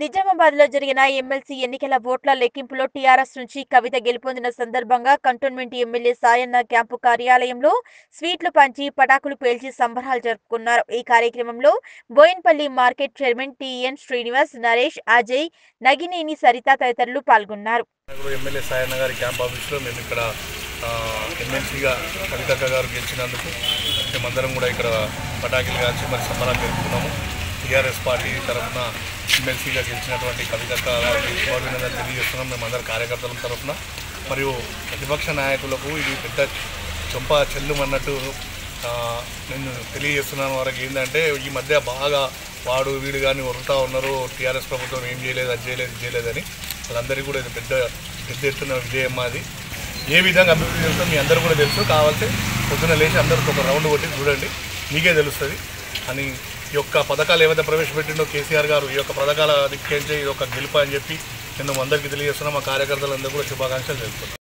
నిజామాబాద్ లో జరిగిన ఎమ్మెల్సీ ఎన్నికల ఓట్ల లెక్కింపులో టీఆర్ఎస్ నుంచి కవిత గెలుపొందిన సందర్భంగా కంటోన్మెంట్ ఎమ్మెల్యే సాయన్న క్యాంపు కార్యాలయంలో స్వీట్లు పంచి పటాకులు పేల్చి సంబరాలు జరుపుకున్నారు ఈ కార్యక్రమంలో Boinpally market chairman TN Srinivas Naresh Ajay Nagineni Saritha తదితరులు పాల్గొన్నారు నగరం ఎమ్మెల్యే సాయన్న గారి క్యాంప్ ఆఫీస్లో మేము ఇక్కడ ఆ, ఎమ్మెల్సీగా కవితక్క గారు గెలిచినందుకు మేమందరం కూడా ఇక్కడ పటాకులు కాల్చి మరి సంబరాలు జరుపుకున్నాము టీఆర్ఎస్ పార్టీ తరఫున ఎమ్మెల్సీగా గెలిచినటువంటి కవితక్క గారికి శుభాభినందనలు తెలియజేస్తున్నాం మేమందరం కార్యకర్తల తరఫున మరియు ప్రతిపక్ష నాయకులకు ఇది పెద్ద చొంప చెల్లుమన్నట్టు ఆ, నేను తెలియజేస్తున్నాను వారికి ఏంటంటే ఈ మధ్య బాగా వాడు వీడు కానీ వరుతా ఉన్నారు టీఆర్ఎస్ ప్రభుత్వం ఏం చేయలేదు అది చేయలేదు ఇది చేయలేదని వాళ్ళందరికీ కూడా ఇది పెద్ద పెద్ద ఎత్తున విజయం అది ఏ విధంగా అభివృద్ధి చేస్తుందో మీ అందరూ కూడా తెలుసు కావాల్సి పొద్దున లేచి అందరితో ఒక రౌండ్ కొట్టి చూడండి మీకే తెలుస్తుంది అని ఈ యొక్క పథకాలు ఏవైతే ప్రవేశపెట్టిండో కేసీఆర్ గారు ఈ యొక్క పథకాల దిక్కించే ఇది ఒక గెలుపు అని చెప్పి నేను అందరికీ తెలియజేస్తున్నా మా కార్యకర్తలందరూ కూడా శుభాకాంక్షలు తెలుపుతున్నాను